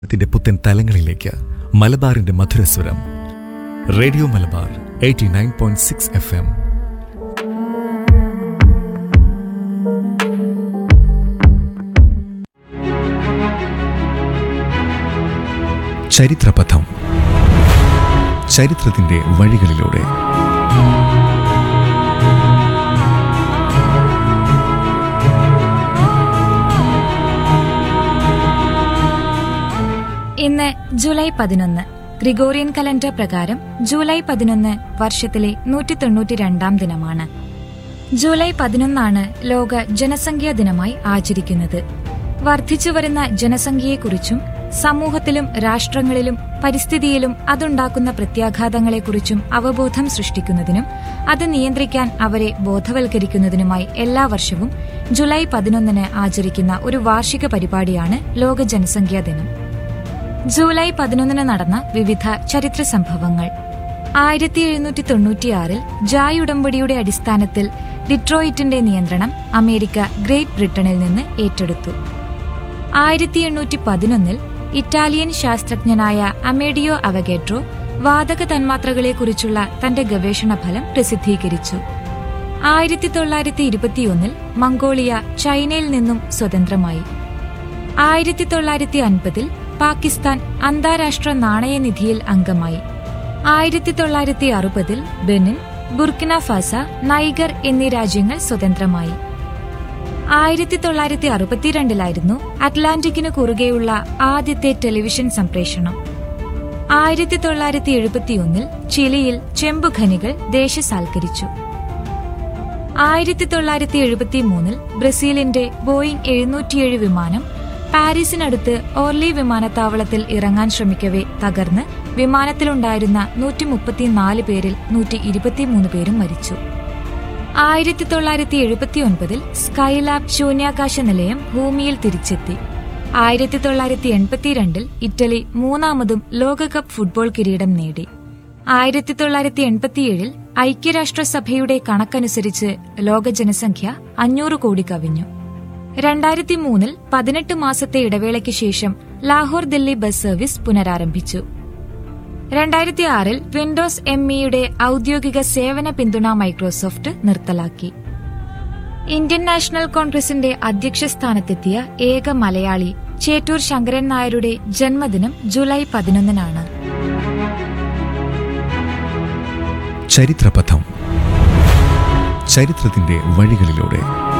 ത്തിന്റെ പുത്തൻ തലങ്ങളിലേക്ക് മലബാറിന്റെ മധുരസ്വരം radio Malabar eighty nine point six F M ചരിത്രപഥം ചരിത്രത്തിന്റെ വഴികളിലൂടെ ഇന്ന് ജൂലൈ പതിനൊന്ന് ഗ്രിഗോറിയൻ കലണ്ടർ പ്രകാരം ജൂലൈ പതിനൊന്ന് വർഷത്തിലെ നൂറ്റി തൊണ്ണൂറ്റി രണ്ടാം ദിനമാണ് ജൂലൈ പതിനൊന്നാണ് ലോക ജനസംഖ്യാ ദിനമായി ആചരിക്കുന്നത് വർദ്ധിച്ചുവരുന്ന ജനസംഖ്യയെക്കുറിച്ചും സമൂഹത്തിലും രാഷ്ട്രങ്ങളിലും പരിസ്ഥിതിയിലും അതുണ്ടാക്കുന്ന പ്രത്യാഘാതങ്ങളെക്കുറിച്ചും അവബോധം സൃഷ്ടിക്കുന്നതിനും അത് നിയന്ത്രിക്കാൻ അവരെ ബോധവൽക്കരിക്കുന്നതിനുമായി എല്ലാ വർഷവും ജൂലൈ പതിനൊന്നിന് ആചരിക്കുന്ന ഒരു വാർഷിക പരിപാടിയാണ് ലോക ജനസംഖ്യാ ദിനം ജൂലൈ പതിനൊന്നിന് നടന്ന വിവിധ ചരിത്ര സംഭവങ്ങൾ ആയിരത്തി എഴുന്നൂറ്റി തൊണ്ണൂറ്റിയാറിൽ ജായ് ഉടമ്പടിയുടെ അടിസ്ഥാനത്തിൽ ഡിട്രോയിറ്റിന്റെ നിയന്ത്രണം അമേരിക്ക ഗ്രേറ്റ് ബ്രിട്ടനിൽ നിന്ന് ഏറ്റെടുത്തു ആയിരത്തി എണ്ണൂറ്റി പതിനൊന്നിൽ ഇറ്റാലിയൻ ശാസ്ത്രജ്ഞനായ അമേഡിയോ അവഗേഡ്രോ വാതക തന്മാത്രകളെക്കുറിച്ചുള്ള തന്റെ ഗവേഷണ ഫലം പ്രസിദ്ധീകരിച്ചു ആയിരത്തി തൊള്ളായിരത്തി ഇരുപത്തിയൊന്നിൽ മംഗോളിയ ചൈനയിൽ നിന്നും സ്വതന്ത്രമായി ആയിരത്തി തൊള്ളായിരത്തി അൻപതിൽ പാകിസ്ഥാൻ അന്താരാഷ്ട്ര നാണയനിധിയിൽ അംഗമായി ആയിരത്തി തൊള്ളായിരത്തി അറുപതിൽ ബെനിൻ ബുർക്കിന ഫാസ നൈഗർ എന്നീ രാജ്യങ്ങൾ സ്വതന്ത്രമായി ആയിരത്തി തൊള്ളായിരത്തി അറുപത്തിരണ്ടിലായിരുന്നു അറ്റ്ലാന്റിക്കിന് കുറുകെയുള്ള ആദ്യത്തെ ടെലിവിഷൻ സംപ്രേഷണം ആയിരത്തി തൊള്ളായിരത്തി എഴുപത്തിയൊന്നിൽ ചിലിയിൽ ചെമ്പുഖനികൾ ദേശസാൽക്കരിച്ചു ആയിരത്തി തൊള്ളായിരത്തി എഴുപത്തി മൂന്നിൽ ബ്രസീലിന്റെ ബോയിംഗ് എഴുന്നൂറ്റിയേഴ് വിമാനം പാരീസിനടുത്ത് ഓർലി വിമാനത്താവളത്തിൽ ഇറങ്ങാൻ ശ്രമിക്കവേ തകർന്ന് വിമാനത്തിലുണ്ടായിരുന്ന നൂറ്റി മുപ്പത്തിനാല് പേരിൽ നൂറ്റി ഇരുപത്തിമൂന്ന് പേരും മരിച്ചു ആയിരത്തി തൊള്ളായിരത്തി എഴുപത്തിയൊൻപതിൽ സ്കൈലാബ് ശൂന്യാകാശ നിലയം ഭൂമിയിൽ തിരിച്ചെത്തി ആയിരത്തി തൊള്ളായിരത്തി എൺപത്തിരണ്ടിൽ ഇറ്റലി മൂന്നാമതും ലോകകപ്പ് ഫുട്ബോൾ കിരീടം നേടി ആയിരത്തി തൊള്ളായിരത്തി എൺപത്തിയേഴിൽ ഐക്യരാഷ്ട്രസഭയുടെ കണക്കനുസരിച്ച് ലോക ജനസംഖ്യ അഞ്ഞൂറ് കോടി കവിഞ്ഞു രണ്ടായിരത്തി മൂന്നിൽ പതിനെട്ട് മാസത്തെ ഇടവേളയ്ക്ക് ശേഷം ലാഹോർ ദില്ലി ബസ് സർവീസ് പുനരാരംഭിച്ചു രണ്ടായിരത്തി ആറിൽ വിൻഡോസ് എം ഇയുടെ ഔദ്യോഗിക സേവന പിന്തുണ മൈക്രോസോഫ്റ്റ് നിർത്തലാക്കി ഇന്ത്യൻ നാഷണൽ കോൺഗ്രസിന്റെ അധ്യക്ഷ സ്ഥാനത്തെത്തിയ ഏക മലയാളി ചേറ്റൂർ ശങ്കരൻ നായരുടെ ജന്മദിനം ജൂലൈ പതിനൊന്നിനാണ് ചരിത്രപഥം ചരിത്രത്തിന്റെ വഴികളിലൂടെ